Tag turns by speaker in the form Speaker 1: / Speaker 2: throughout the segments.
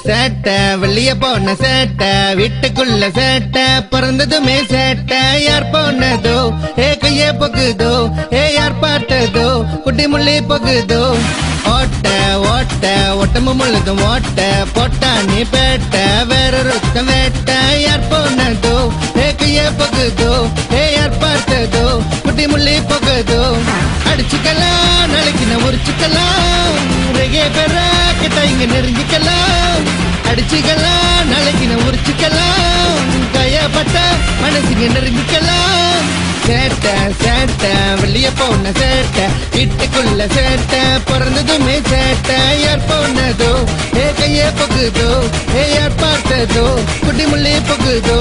Speaker 1: சேட்டை வெளிய போன சேட்டை வீட்டுக்குள்ள சேட்டை பிறந்ததுமே சேட்டை யார் போனதோ ஏ கையே பொகுதோ ஏ யார் பார்த்ததோ குட்டி முள்ளி பொகுதோ ஓட்ட ஓட்ட ஒட்டமும் முழுதும் ஓட்ட பொட்டாணி பேட்ட வேற ரொத்த வேட்ட யார் போனதோ ஏ கையே பொகுதோ ஏ யார் பார்த்ததோ குட்டி முள்ளி பொகுதோ அடிச்சுக்கலாம் நாளைக்கு நான் உரிச்சுக்கலாம் ரெகே பெற கிட்ட இங்க நெருங்கிக்கலாம் அடிச்சுக்கலாம் நாளைக்கு நான் உரிச்சுக்கலாம் கையப்பட்ட மனசுங்க நெருங்கிக்கலாம் சேட்டை சேட்டை வெளிய போன சேட்டை வீட்டுக்குள்ள சேட்டை பிறந்ததுமே சேட்டை யார் போனதோ ஏ கையே பொகுதோ ஏ யார் பார்த்ததோ குட்டி முள்ளி பொகுதோ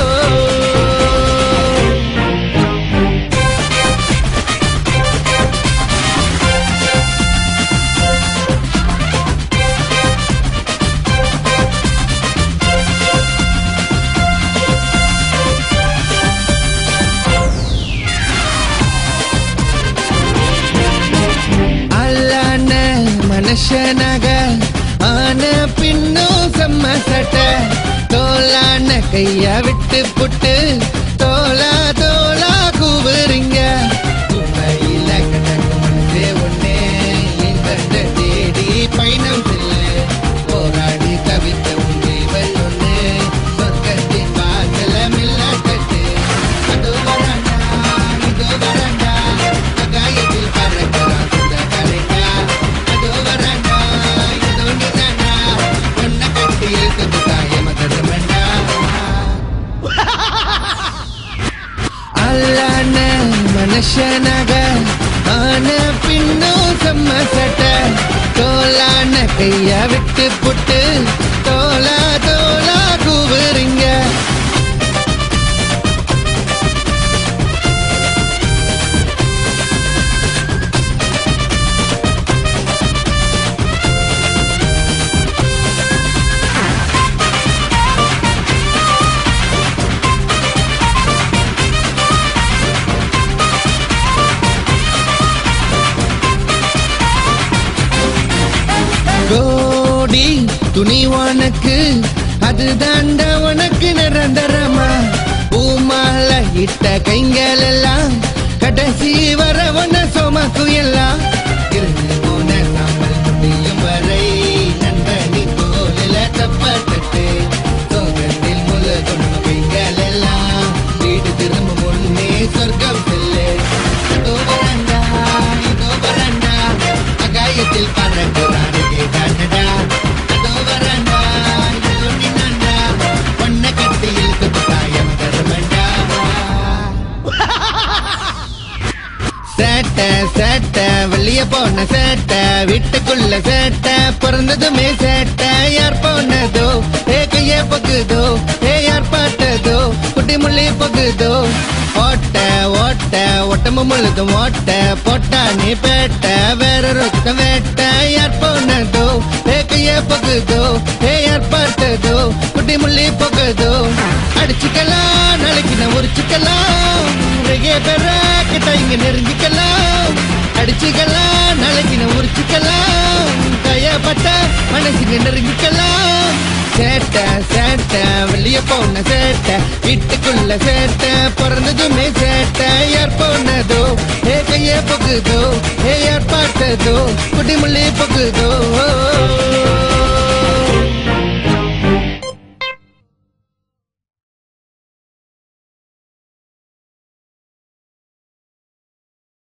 Speaker 1: அல்லான மனுஷனாக ஆன பின்னும் செம்ம சட்டை தோலான கைய விட்டு புட்டு தோலா தோலா கூவுறீங்க உண்மையில கிடக்கு மனசே ஒண்ணே இன்பத்தை தேடி பயணம் செல்ல போராடி தவித்த உன் ஜீவன் ஒண்ணு சொர்க்கத்தின் வாசல மில்ல கட்டு அது வரண்டா இது வரண்டா அகாயத்தில் பறக்கிறான் சுத்த கலைக்கா அது வரண்டா இது ஒண்ணுதாண்டா ஒன்ன கட்டி இழுக்குது தாயம கருமண்டா அல்லான மனுஷனாக ஆன பின்னும் செம்ம சட்டை தோலான கைய விட்டு புட்டு தோலா தோலா கூவுறீங்க கோடி துணி உனக்கு அது தாண்ட உனக்கு நிரந்தரமா பூமால இட்ட கைங்கள் எல்லாம் கடைசி வர உன சோமாக்கு எல்லாம் இருந்து போன சாம்பல் முடியும் வரை நண்பனி தோலில தப்பட்டு சோகத்தில் முழுதும் கைகள் எல்லாம் வீடு திரும்பும் முன்னே சொர்க்கம் செல்லு இதோ வரண்டா இதோ வரண்டா அகாயத்தில் பறக்கிறானே தாண்டடா அதோ வரண்டா இதோ நின்னண்டா பொண்ண கட்டியில் குத்தாயம் கருமண்டா சேட்டை சேட்டை வெளிய போன சேட்டை வீட்டுக்குள்ள சேட்டை பிறந்ததுமே சேட்டை யார் போனதோ ஏ கையே பகுதோ ஏ யார் பார்த்ததோ குட்டி முள்ளி பகுதோ ஓட்ட ஓட்ட ஒட்டமும் முழுதும் ஓட்ட பொட்டாணி பேட்ட வேற ரொத்த வேட்ட யார் போனதோ ஏ கையே பகுதோ ஏ யார் பார்த்ததோ குட்டி முள்ளி பகுதோ அடிச்சுக்கலாம் நாளைக்கு நான் உரிச்சுக்கலாம் ரெகே பெற கிட்ட இங்க நெருங்கிக்கலாம் அடிச்சுக்கலாம் நாளைக்கு நான் உரிச்சுக்கலாம் கையப்பட்ட மனசுங்க நெருங்கிக்கலாம் சேட்டை சேட்டை வெளிய போன சேட்டை வீட்டுக்குள்ள சேட்டை பிறந்ததுமே சேட்டை யார் போனதோ ஏ கையே பொகுதோ ஏ யார் பார்த்ததோ குடி முள்ளி பொகுதோ